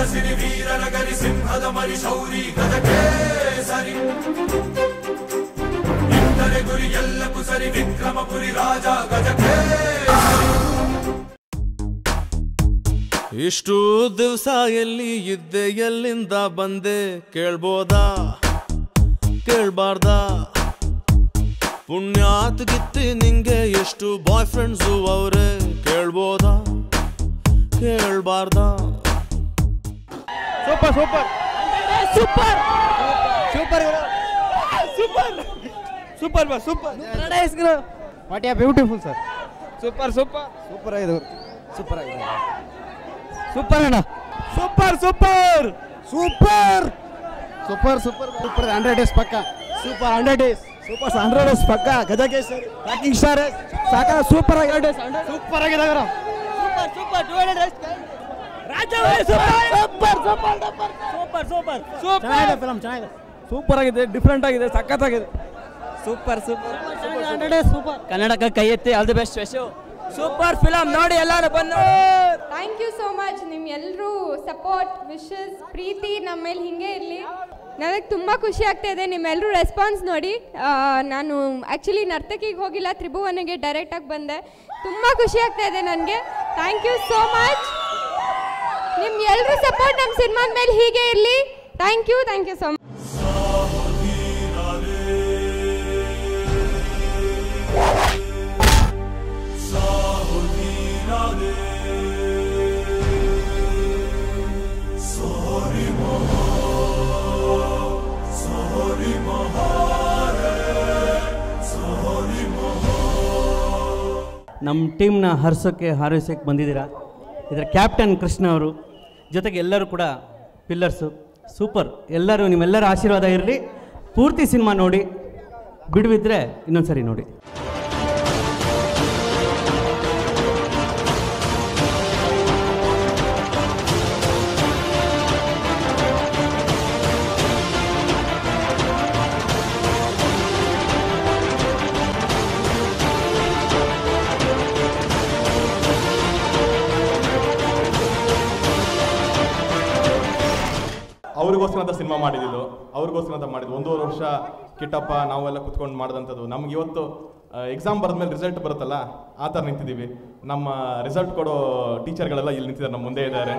ಸಿರಿ ವೀರರ ಗರಿ ಸಿಂಹದ ಮರಿ ಶೌರಿ ಗಜಕ್ಕೆ ಸರಿ ಇಟ್ಟರೆ ಗುರಿ ಎಲ್ಲಕ್ಕೂ ಸರಿ ವಿಕ್ರಮಪುರಿ ರಾಜ ಗಜಕ್ಕೆ ಇಷ್ಟು ದಿವಸ ಎಲ್ಲಿ ಇದ್ದೆ ಎಲ್ಲಿಂದ ಬಂದೆ ಕೇಳ್ಬೋದಾ ಕೇಳ್ಬಾರ್ದಾ ಪುಣ್ಯಾತ್ ಗಿತ್ತಿ ನಿಂಗೆ ಎಷ್ಟು ಬಾಯ್ ಫ್ರೆಂಡ್ಸು ಅವ್ರೆ ಕೇಳ್ಬೋದಾ ಕೇಳ್ಬಾರ್ದಾ super super super super super super ಬಾ super what yeah beautiful sir super super super ಆಗಿದೆ ಸೂಪರ್ ಆಗಿದೆ ಸೂಪರ್ ಅಣ್ಣ super super super super super super hundred days ಪಕ್ಕ super hundred days super hundred days ಪಕ್ಕ Gajakeshwari packing star ಸಾಕ super ಆಗಿ days super ಆಗಿದೆ super super two hundred days ಚೆನ್ನಾಗಿದೆ film ಚೆನ್ನಾಗಿದೆ ಸೂಪರ್ ಆಗಿದೆ ಡಿಫ್ರೆಂಟ್ ಆಗಿದೆ ಸಖತ್ತಾಗಿದೆ ಸೂಪರ್ ಸೂಪರ್ ಸೂಪರ್ ಕನ್ನಡಕ್ಕೆ ಕೈ ಎತ್ತಿ all the best Yashu super film ನೋಡಿ ಎಲ್ಲರೂ ಬಂದು ಥ್ಯಾಂಕ್ ಯು ಸೋ ಮಚ್ ನಿಮ್ಮ ಎಲ್ಲರೂ ಸಪೋರ್ಟ್ ವಿಶಸ್ ಪ್ರೀತಿ ನಮ್ಮ ಮೇಲೆ ಹಿಂಗೆ ಇರಲಿ ನನಗೆ ತುಂಬ ಖುಷಿ ಆಗ್ತಾ ಇದೆ ನಿಮ್ಮೆಲ್ಲರೂ ರೆಸ್ಪಾನ್ಸ್ ನೋಡಿ ಆ, ನಾನು ಆ್ಯಕ್ಚುಲಿ ನರ್ತಕಿಗೆ ಹೋಗಿಲ್ಲ ತ್ರಿಭುವನಿಗೆ ಡೈರೆಕ್ಟಾಗಿ ಬಂದೆ ತುಂಬ ಖುಷಿ ಆಗ್ತಾ ಇದೆ ನನಗೆ ಥ್ಯಾಂಕ್ ಯು ಸೋ ಮಚ್ ನಿಮ್ಮ ಎಲ್ಲರೂ ಸಪೋರ್ಟ್ ನಮ್ಮ ಸಿನಿಮಾದ ಮೇಲೆ ಹೀಗೆ ಇರಲಿ thank you thank you so much ನಮ್ಮ ಟೀಮ್ನ ಹರ್ಸೋಕ್ಕೆ ಹಾರೈಸೋಕ್ಕೆ ಬಂದಿದ್ದೀರಾ ಇದರ ಕ್ಯಾಪ್ಟನ್ ಕೃಷ್ಣ ಅವರು ಜೊತೆಗೆ ಎಲ್ಲರೂ ಕೂಡ ಪಿಲ್ಲರ್ಸು ಸೂಪರ್ ಎಲ್ಲರೂ ನಿಮ್ಮೆಲ್ಲರ ಆಶೀರ್ವಾದ ಇರಲಿ ಪೂರ್ತಿ ಸಿನಿಮಾ ನೋಡಿ ಬಿಡುವಿದ್ರೆ ಇನ್ನೊಂದು ಸರಿ ನೋಡಿ ಅವ್ರಿಗೋಸ್ಕರ ಅಂತ ಸಿನಿಮಾ ಮಾಡಿದ್ದು ಅವ್ರಿಗೋಸ್ಕರ ಅಂತ ಮಾಡಿದ್ದು ಒಂದೂವರೆ ವರ್ಷ ಕಿಟ್ಟಪ್ಪ ನಾವೆಲ್ಲ ಕುತ್ಕೊಂಡು ಮಾಡಿದಂಥದ್ದು ನಮ್ಗೆ ಇವತ್ತು ಎಕ್ಸಾಮ್ ಬರೆದ್ಮೇಲೆ ರಿಸಲ್ಟ್ ಬರುತ್ತಲ್ಲ ಆ ಥರ ನಿಂತಿದ್ದೀವಿ ನಮ್ಮ ರಿಸಲ್ಟ್ ಕೊಡೋ ಟೀಚರ್ಗಳೆಲ್ಲ ಇಲ್ಲಿ ನಿಂತಿದ್ದಾರೆ ನಮ್ಮ ಮುಂದೆ ಇದ್ದಾರೆ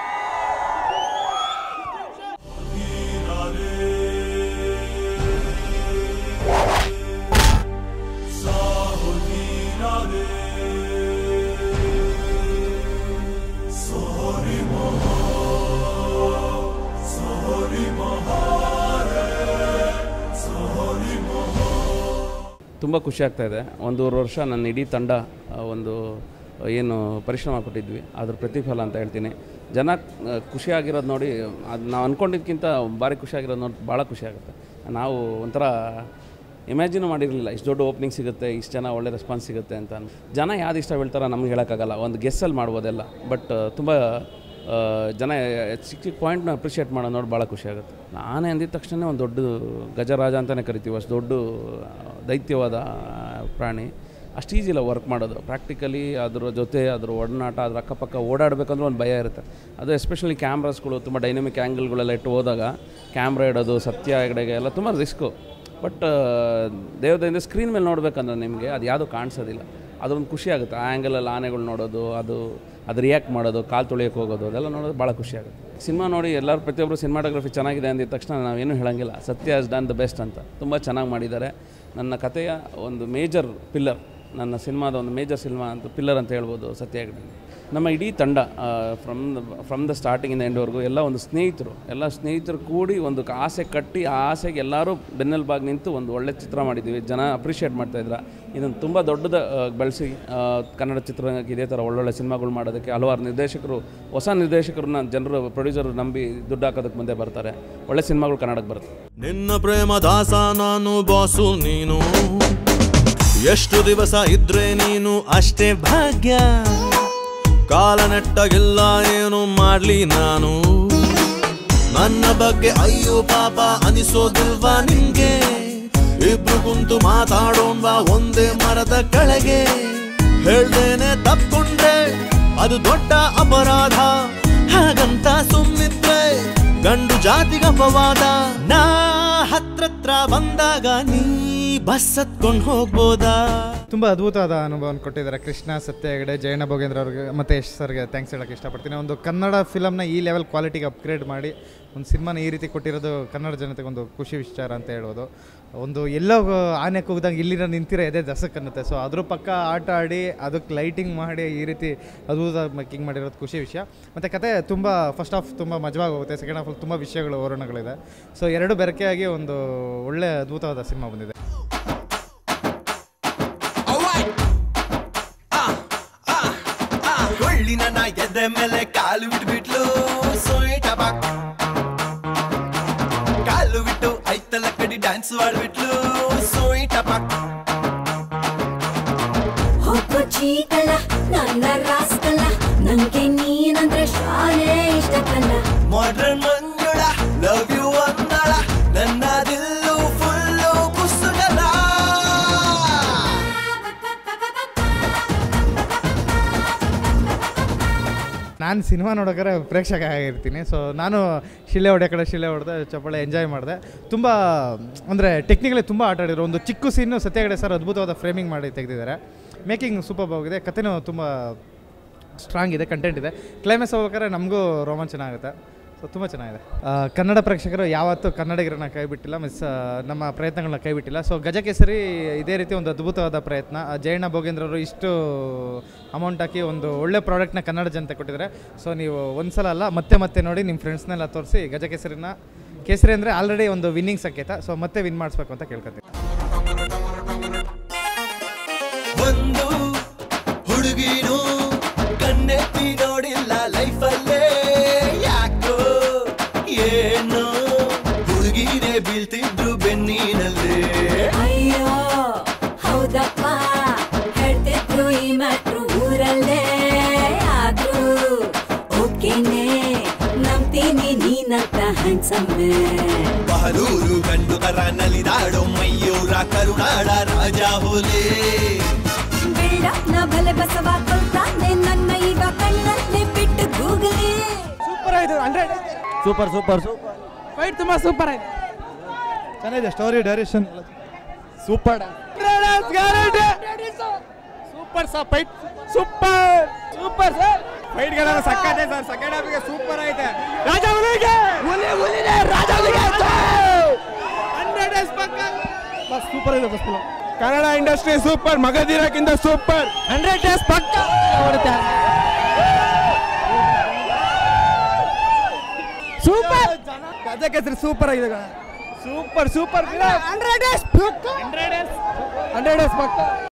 ತುಂಬ ಖುಷಿ ಆಗ್ತಾ ಇದೆ ಒಂದೂವರೆ ವರ್ಷ ನನ್ನ ಇಡೀ ತಂಡ ಆ, ಒಂದು ಏನು ಪರಿಶ್ರಮ ಪಟ್ಟಿದ್ವಿ ಅದ್ರ ಪ್ರತಿಫಲ ಅಂತ ಹೇಳ್ತೀನಿ ಜನ ಆ, ಖುಷಿಯಾಗಿರೋದು ನೋಡಿ ಅದು ನಾವು ಅಂದ್ಕೊಂಡಿದ್ದಕ್ಕಿಂತ ಭಾರಿ ಖುಷಿಯಾಗಿರೋದು ನೋಡಿ ಭಾಳ ಖುಷಿ ಆಗುತ್ತೆ ನಾವು ಒಂಥರ ಇಮ್ಯಾಜಿನ್ ಮಾಡಿರಲಿಲ್ಲ ಇಷ್ಟು ದೊಡ್ಡ ಓಪನಿಂಗ್ ಸಿಗುತ್ತೆ ಇಷ್ಟು ಜನ ಒಳ್ಳೆ ರೆಸ್ಪಾನ್ಸ್ ಸಿಗುತ್ತೆ ಅಂತ ಜನ ಯಾವ್ದು ಇಷ್ಟ ಬೀಳ್ತಾರೋ ನಮ್ಗೆ ಹೇಳೋಕ್ಕಾಗಲ್ಲ ಒಂದು ಗೆಸ್ಸಲ್ಲಿ ಮಾಡ್ಬೋದೆಲ್ಲ ಬಟ್ ತುಂಬ ಆ, ಜನ ಚಿಕ್ಕ ಚಿಕ್ಕ ಪಾಯಿಂಟ್ನ ಅಪ್ರಿಷಿಯೇಟ್ ಮಾಡೋದು ನೋಡಿ ಭಾಳ ಖುಷಿ ಆಗುತ್ತೆ ನಾನೇ ಅಂದಿದ ತಕ್ಷಣ ಒಂದು ದೊಡ್ಡ ಗಜರಾಜ ಅಂತಲೇ ಕರಿತೀವಿ ಅಷ್ಟು ದೊಡ್ಡ ಆ, ದೈತ್ಯವಾದ ಆ, ಪ್ರಾಣಿ ಅಷ್ಟು ಈಸಿ ಇಲ್ಲ ವರ್ಕ್ ಮಾಡೋದು ಪ್ರಾಕ್ಟಿಕಲಿ ಅದ್ರ ಜೊತೆ ಅದ್ರ ಒಡನಾಟ ಅದ್ರ ಅಕ್ಕಪಕ್ಕ ಓಡಾಡಬೇಕಂದ್ರೆ ಒಂದು ಭಯ ಇರುತ್ತೆ ಅದು ಎಸ್ಪೆಷಲಿ ಕ್ಯಾಮ್ರಾಸ್ಗಳು ತುಂಬ ಡೈನಮಿಕ್ ಆ್ಯಂಗಲ್ಗಳೆಲ್ಲ ಇಟ್ಟು ಹೋದಾಗ ಕ್ಯಾಮ್ರಾ ಇಡೋದು ಸತ್ಯ ಹೆಗಡೆಗೆ ಎಲ್ಲ ತುಂಬ ರಿಸ್ಕು ಬಟ್ ದೇವದಿಂದ ಸ್ಕ್ರೀನ್ ಮೇಲೆ ನೋಡ್ಬೇಕಂದ್ರೆ ನಿಮಗೆ ಅದು ಯಾವುದೂ ಕಾಣಿಸೋದಿಲ್ಲ ಅದೊಂದು ಖುಷಿ ಆಗುತ್ತೆ ಆ ಆ್ಯಂಗಲಲ್ಲಿ ಆನೆಗಳು ನೋಡೋದು ಅದು ಅದು ರಿಯಾಕ್ಟ್ ಮಾಡೋದು ಕಾಲು ತೊಳೆಯೋಕೆ ಹೋಗೋದು ಅದೆಲ್ಲ ನೋಡೋದು ಭಾಳ ಖುಷಿ ಆಗುತ್ತೆ ಸಿನಿಮಾ ನೋಡಿ ಎಲ್ಲರೂ ಪ್ರತಿಯೊಬ್ಬರು ಸಿನಿಮಾಟೋಗ್ರಫಿ ಚೆನ್ನಾಗಿದೆ ಅಂದಿದ ತಕ್ಷಣ ನಾವೇನು ಹೇಳೋಂಗಿಲ್ಲ ಸತ್ಯ ಹಸ್ ಡನ್ ದ ಬೆಸ್ಟ್ ಅಂತ ತುಂಬ ಚೆನ್ನಾಗಿ ಮಾಡಿದ್ದಾರೆ ನನ್ನ ಕಥೆಯ ಒಂದು ಮೇಜರ್ ಪಿಲ್ಲರ್ ನನ್ನ ಸಿನಿಮಾದ ಒಂದು ಮೇಜರ್ ಸಿನಿಮಾ ಅಂತ ಪಿಲ್ಲರ್ ಅಂತ ಹೇಳ್ಬೋದು ಸತ್ಯ ಹೆಗ್ಡೆ ನಮ್ಮ ಇಡೀ ತಂಡ ಫ್ರಮ್ ಫ್ರಮ್ ದ ಸ್ಟಾರ್ಟಿಂಗಿಂದ ಎಂಡ್ವರೆಗೂ ಎಲ್ಲ ಒಂದು ಸ್ನೇಹಿತರು ಎಲ್ಲ ಸ್ನೇಹಿತರು ಕೂಡಿ ಒಂದು ಕ- ಆಸೆ ಕಟ್ಟಿ ಆ ಆಸೆಗೆ ಎಲ್ಲರೂ ಬೆನ್ನೆಲುಬಾಗಿ ನಿಂತು ಒಂದು ಒಳ್ಳೆ ಚಿತ್ರ ಮಾಡಿದ್ದೀವಿ ಜನ ಅಪ್ರಿಷಿಯೇಟ್ ಮಾಡ್ತಾಯಿದ್ರ ಇದನ್ನು ತುಂಬ ದೊಡ್ಡದ ಬೆಳೆಸಿ ಕನ್ನಡ ಚಿತ್ರರಂಗಕ್ಕೆ ಇದೇ ಥರ ಒಳ್ಳೊಳ್ಳೆ ಸಿನಿಮಾಗಳು ಮಾಡೋದಕ್ಕೆ ಹಲವಾರು ನಿರ್ದೇಶಕರು ಹೊಸ ನಿರ್ದೇಶಕರನ್ನ ಜನರು ಪ್ರೊಡ್ಯೂಸರು ನಂಬಿ ದುಡ್ಡು ಹಾಕೋದಕ್ಕೆ ಮುಂದೆ ಬರ್ತಾರೆ ಒಳ್ಳೆ ಸಿನಿಮಾಗಳು ಕನ್ನಡಕ್ಕೆ ಬರುತ್ತೆ ನಿನ್ನ ಪ್ರೇಮ ದಾಸ ನಾನು ಬಾಸು ನೀನು ಎಷ್ಟು ದಿವಸ ಇದ್ರೆ ನೀನು ಅಷ್ಟೇ ಭಾಗ್ಯ ಕಾಲ ನೆಟ್ಟಗಿಲ್ಲ ಏನು ಮಾಡ್ಲಿ ನಾನು ನನ್ನ ಬಗ್ಗೆ ಅಯ್ಯೋ ಪಾಪ ಅನಿಸೋದಿಲ್ವಾ ನಿಂಗೆ ಇಬ್ರು ಕುಂತು ಮಾತಾಡೋಣ್ವಾ ಒಂದೇ ಮರದ ಕೆಳಗೆ ಹೇಳ್ದೇನೆ ತಪ್ಕೊಂಡ್ರೆ ಅದು ದೊಡ್ಡ ಅಪರಾಧ ಹಾಗಂತ ಸುಮ್ಮಿದ್ರೆ ಗಂಡು ಜಾತಿಗಪವಾದ ನಾ ಹತ್ರತ್ರ ಬಂದಾಗ ನೀ ಬಸ್ ಹತ್ಕೊಂಡ್ ಹೋಗ್ಬೋದಾ ತುಂಬ ಅದ್ಭುತವಾದ ಅನುಭವವನ್ನು ಕೊಟ್ಟಿದ್ದಾರೆ ಕೃಷ್ಣ ಸತ್ಯ ಹೆಗಡೆ ಜಯಣ್ಣ ಭೋಗೇಂದ್ರ ಅವ್ರಿಗೆ ಮತ್ತು ಯಶ್ ಸರ್ಗೆ ಥ್ಯಾಂಕ್ಸ್ ಹೇಳೋಕ್ಕೆ ಇಷ್ಟಪಡ್ತೀನಿ ಒಂದು ಕನ್ನಡ ಫಿಲಮ್ನ ಈ ಲೆವೆಲ್ ಕ್ವಾಲಿಟಿಗೆ ಅಪ್ಗ್ರೇಡ್ ಮಾಡಿ ಒಂದು ಸಿನಿಮಾನ ಈ ರೀತಿ ಕೊಟ್ಟಿರೋದು ಕನ್ನಡ ಜನತೆಗೆ ಒಂದು ಖುಷಿ ವಿಚಾರ ಅಂತ ಹೇಳ್ಬೋದು ಒಂದು ಎಲ್ಲೋ ಆನೆ ಕೂಗ್ದಂಗೆ ಇಲ್ಲಿನ ನಿಂತಿರೋ ಎದೆ ದಸಕ್ ಅನ್ನುತ್ತೆ ಸೊ ಅದ್ರ ಪಕ್ಕ ಆಟ ಆಡಿ ಅದಕ್ಕೆ ಲೈಟಿಂಗ್ ಮಾಡಿ ಈ ರೀತಿ ಅದ್ಭುತ ಮೇಕಿಂಗ್ ಮಾಡಿರೋದು ಖುಷಿ ವಿಷಯ ಮತ್ತು ಕತೆ ತುಂಬ ಫಸ್ಟ್ ಹಾಫ್ ತುಂಬ ಮಜವಾಗಿ ಹೋಗುತ್ತೆ ಸೆಕೆಂಡ್ ಹಾಫಲ್ಲಿ ತುಂಬ ವಿಷಯಗಳು ವರ್ಣಗಳಿದೆ ಸೊ ಎರಡು ಬೆರಕೆಯಾಗಿ ಒಂದು ಒಳ್ಳೆ ಅದ್ಭುತವಾದ ಸಿನಿಮಾ ಬಂದಿದೆ ಕೊಳ್ಳಿನ ನಾ ಎದೆ ಮೇಲೆ ಕಾಲು ಬಿಟ್ಬಿಟ್ಲು ಸೋಯಿ ಟಬಾಕ್ ಕಾಲು ಬಿಟ್ಟು ಐತಲ ಕಡಿ ಡ್ಯಾನ್ಸ್ ಆಡ್ಬಿಟ್ಲು ಸೋಯಿ ಟಬಾಕ್ ಹೋಗೋ ಚೀಕಲ್ಲ ನನ್ನ ರಾಸ್ಕಲ್ಲ ನಂಗೆ ನೀನಂದ್ರೆ ಶಾಲೆ ಇಷ್ಟ ಕಲ್ಲ ಮಾಡ್ರನ್ ಮಂಜುಳ ಲವ್ ಯು ಅಂದಳ ನನ್ನ ದಿಲ್ಲು ಫುಲ್ಲು ಕುಸುಗಲ ನಾನು ಸಿನಿಮಾ ನೋಡೋಕೆ ಪ್ರೇಕ್ಷಕ ಆಗಿರ್ತೀನಿ ಸೊ ನಾನು ಶಿಲೆ ಹೊಡೆ ಕಡೆ ಶಿಲೆ ಹೊಡೆದೆ ಚಪ್ಪಾಳೆ ಎಂಜಾಯ್ ಮಾಡಿದೆ ತುಂಬ ಅಂದರೆ ಟೆಕ್ನಿಕಲಿ ತುಂಬ ಆಟ ಆಡಿದ್ರು ಒಂದು ಚಿಕ್ಕ ಸೀನು ಸತ್ಯಗಡೆ ಸರ್ ಅದ್ಭುತವಾದ ಫ್ರೇಮಿಂಗ್ ಮಾಡಿ ತೆಗೆದಿದ್ದಾರೆ ಮೇಕಿಂಗ್ ಸೂಪರ್ ಆಗಿದೆ ಕಥೆನೂ ತುಂಬ ಸ್ಟ್ರಾಂಗ್ ಇದೆ ಕಂಟೆಂಟ್ ಇದೆ ಕ್ಲೈಮ್ಯಾಕ್ಸ್ ಹೋಗ್ಬೇಕಾದ್ರೆ ನಮಗೂ ರೋಮಾಂಚನ ಆಗುತ್ತೆ ಸೊ ತುಂಬ ಚೆನ್ನಾಗಿದೆ ಆ, ಕನ್ನಡ ಪ್ರೇಕ್ಷಕರು ಯಾವತ್ತೂ ಕನ್ನಡಿಗರನ್ನ ಕೈ ಬಿಟ್ಟಿಲ್ಲ ಮಿಸ್ ನಮ್ಮ ಪ್ರಯತ್ನಗಳನ್ನ ಕೈ ಬಿಟ್ಟಿಲ್ಲ ಸೊ ಗಜಕೇಸರಿ ಇದೇ ರೀತಿ ಒಂದು ಅದ್ಭುತವಾದ ಪ್ರಯತ್ನ ಆ, ಜಯಣ್ಣ ಭೋಗೇಂದ್ರವರು ಇಷ್ಟು ಅಮೌಂಟ್ ಹಾಕಿ ಒಂದು ಒಳ್ಳೆ ಪ್ರಾಡಕ್ಟ್ನ ಕನ್ನಡ ಜನತೆ ಕೊಟ್ಟಿದ್ದಾರೆ ಸೊ ನೀವು ಒಂದ್ಸಲ ಅಲ್ಲ ಮತ್ತೆ ಮತ್ತೆ ನೋಡಿ ನಿಮ್ಮ ಫ್ರೆಂಡ್ಸ್ನೆಲ್ಲ ತೋರಿಸಿ ಗಜಕೇಸರಿನ ಕೇಸರಿ ಅಂದರೆ ಆಲ್ರೆಡಿ ಒಂದು ವಿನ್ನಿಂಗ್ ಸಂಕೇತ ಸೊ ಮತ್ತೆ ವಿನ್ ಮಾಡಿಸ್ಬೇಕು ಅಂತ ಕೇಳ್ಕೊತೀನಿ ಒಂದು ಹುಡುಗಿನು ಕಣ್ಣೆತ್ತಿ ನೋಡಿಲ್ಲ ಲೈಫಲ್ಲೇ ಯಾಕೋ ಏನೋ ಹುಡುಗಿನೇ ಬೀಳ್ತಿದ್ರು ಬೆನ್ನಿನಲ್ಲೇ ಅಯ್ಯೋ ಹೌದಪ್ಪ ಹೇಳ್ತಿದ್ರು ಈ ಮ್ಯಾಟ್ರು ಊರಲ್ಲೇ ಆದ್ರೂ ಓಕೆನೆ ನಂಬ್ತೀನಿ ನೀನಂತ ಹ್ಯಾಂಡ್ಸಮ್ಮೆ ಬಹದೂರು ಗಂಡು ಕರ ನಲಿದಾಡೋ ಮೈಯೂರ ಕರುನಾಡ ರಾಜ ಹೋಲೇ ಬಿಲ್ಡಪ್ನ ಬಲೆ ಬಸವ ಕೊಲ್ತಾನೆ ನನ್ನ ಈಗ ಕಣ್ಣಲ್ಲಿ ಬಿಟ್ಟು googly super super super fight ತುಂಬಾ ಸೂಪರ್ ಆಯ್ತು ಚೆನ್ನಾಗಿದೆ story direction super super sir fight super super sir ಫೈಟ್ಗಳೆಲ್ಲ ಸಕ್ಕತ್ತೆ ಸರ್ ಸೆಕೆಂಡ್ ಹಾಫಿಗೆ ಸೂಪರ್ ಐತೆ ರಾಜ ಹುಲಿಗೆ ಹುಲಿ ಹುಲಿಗೆ ರಾಜ ಹುಲಿಗೆ ಹಂಡ್ರೆಡ್ ಡೇಸ್ ಪಕ್ಕ ಬಸ್ ಸೂಪರ್ ಇದೆ ಬಸ್ ಕನ್ನಡ ಇಂಡಸ್ಟ್ರಿ ಸೂಪರ್ ಮಗದಿರಕ್ಕಿಂತ ಸೂಪರ್ ಹಂಡ್ರೆಡ್ ಡೇಸ್ ಪಕ್ಕ ಓಡುತ್ತೆ ಸೂಪರ್ ಗಜಕೇಸರಿ ಸೂಪರ್ ಆಗಿದೆ super super hundred days hundred days hundred days ಪಕ್ಕ